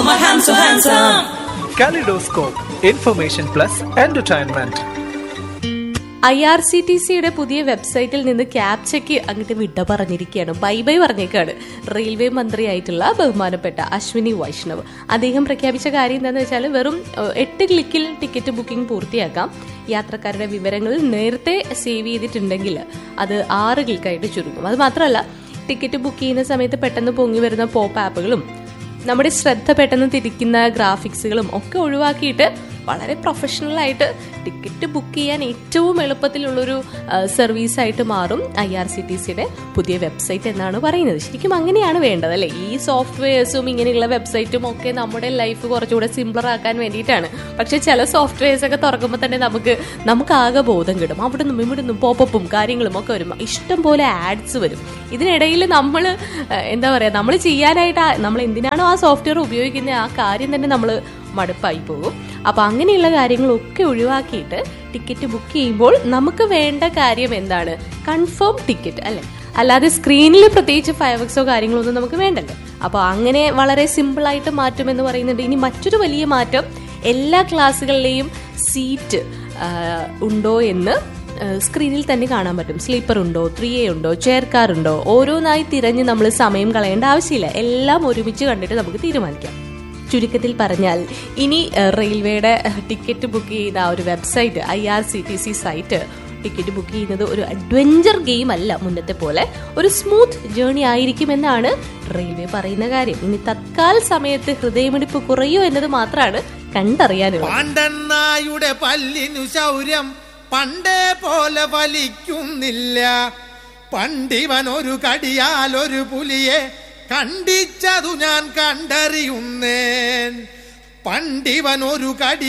my hands so handsome. Kaleidoscope, information plus entertainment. I R C T C പുതിയ വെബ്സൈറ്റിൽ നിന്ന് ക്യാപ്ചയ്ക്ക് അങ്ങോട്ട് വിട പറഞ്ഞിരിക്കുകയാണ് ബൈ ബൈ പറഞ്ഞേക്കാണ് റെയിൽവേ മന്ത്രിയായിട്ടുള്ള ബഹുമാനപ്പെട്ട അശ്വിനി വൈഷ്ണവ് അദ്ദേഹം പ്രഖ്യാപിച്ച കാര്യം എന്താണെന്ന് വെച്ചാൽ വെറും ഏഹ്, എട്ട് ക്ലിക്കിൽ ടിക്കറ്റ് ബുക്കിംഗ് പൂർത്തിയാക്കാം യാത്രക്കാരുടെ വിവരങ്ങൾ നേരത്തെ സേവ് ചെയ്തിട്ടുണ്ടെങ്കിൽ അത് ആറ് ക്ലിക്കായിട്ട് ചുരുങ്ങും അത് മാത്രമല്ല ടിക്കറ്റ് ബുക്ക് ചെയ്യുന്ന സമയത്ത് പെട്ടെന്ന് പൊങ്ങി വരുന്ന പോപ്പ് ആപ്പുകളും നമ്മുടെ ശ്രദ്ധ പെട്ടെന്ന് തിരിക്കുന്ന ഗ്രാഫിക്സുകളും ഒക്കെ ഒഴിവാക്കിയിട്ട് വളരെ പ്രൊഫഷണൽ ആയിട്ട് ടിക്കറ്റ് ബുക്ക് ചെയ്യാൻ ഏറ്റവും എളുപ്പത്തിലുള്ളൊരു സർവീസ് ആയിട്ട് മാറും I R C T C പുതിയ വെബ്സൈറ്റ് എന്നാണ് പറയുന്നത് ശരിക്കും അങ്ങനെയാണ് വേണ്ടത് അല്ലേ ഈ സോഫ്റ്റ്വെയർസും ഇങ്ങനെയുള്ള വെബ്സൈറ്റും ഒക്കെ നമ്മുടെ ലൈഫ് കുറച്ചുകൂടെ സിംപ്ലർ ആക്കാൻ വേണ്ടിയിട്ടാണ് പക്ഷെ ചില സോഫ്റ്റ്വെയർസ് ഒക്കെ തുറക്കുമ്പോൾ തന്നെ നമുക്ക് നമുക്ക് ആകെ ബോധം കിട്ടും അവിടെ നിന്നും ഇവിടെ നിന്നും പോപ്പപ്പും കാര്യങ്ങളും ഒക്കെ വരും ഇഷ്ടം പോലെ ആഡ്സ് വരും ഇതിനിടയിൽ നമ്മൾ എന്താ പറയുക നമ്മൾ ചെയ്യാനായിട്ട് ആ- നമ്മൾ എന്തിനാണോ ആ സോഫ്റ്റ്വെയർ ഉപയോഗിക്കുന്നത് ആ കാര്യം തന്നെ നമ്മൾ മടുപ്പായി പോകും അപ്പൊ അങ്ങനെയുള്ള കാര്യങ്ങളൊക്കെ ഒഴിവാക്കിയിട്ട് ടിക്കറ്റ് ബുക്ക് ചെയ്യുമ്പോൾ നമുക്ക് വേണ്ട കാര്യം എന്താണ് കൺഫേം ടിക്കറ്റ് അല്ലെ അല്ലാതെ സ്ക്രീനിൽ പ്രത്യേകിച്ച് ഫയർവർക്സോ കാര്യങ്ങളോ ഒന്നും നമുക്ക് വേണ്ടല്ലോ അപ്പോൾ അങ്ങനെ വളരെ സിമ്പിൾ ആയിട്ട് മാറ്റും എന്ന് പറയുന്നുണ്ട് ഇനി മറ്റൊരു വലിയ മാറ്റം എല്ലാ ക്ലാസ്സുകളിലെയും സീറ്റ് ഉണ്ടോ എന്ന് ഏഹ് സ്ക്രീനിൽ തന്നെ കാണാൻ പറ്റും സ്ലീപ്പർ ഉണ്ടോ ത്രീ എ ഉണ്ടോ ചെയർ കാർ ഉണ്ടോ ഓരോന്നായി തിരഞ്ഞ് നമ്മൾ സമയം കളയേണ്ട ആവശ്യമില്ല എല്ലാം ഒരുമിച്ച് കണ്ടിട്ട് നമുക്ക് തീരുമാനിക്കാം ചുരുക്കത്തിൽ പറഞ്ഞാൽ ഇനി ഏഹ് റെയിൽവേയുടെ ഏഹ് ടിക്കറ്റ് ബുക്ക് ചെയ്യുന്ന ആ ഒരു website I R C T C site ticket book ചെയ്യുന്നത് ഒരു അഡ്വഞ്ചർ ഗെയിം അല്ല മുന്നത്തെ പോലെ ഒരു സ്മൂത്ത് ജേണി ആയിരിക്കുമെന്നാണ് റെയിൽവേ പറയുന്ന കാര്യം ഇനി തത്കാൽ സമയത്ത് ഹൃദയമിടിപ്പ് കുറയോ എന്നത് മാത്രമാണ് കണ്ടറിയാനുള്ളത് പാണ്ഡന്നായുടെ പല്ലിനു ശൗര്യം പണ്ടേ പോലെ ഫലിക്കുന്നില്ല പണ്ടിവൻ ഒരു കടിയാൽ ഒരു പുലിയെ കണ്ടിച്ചതു ഞാൻ കണ്ടറിയുന്നേൻ പണ്ടിവൻ ഒരു കടി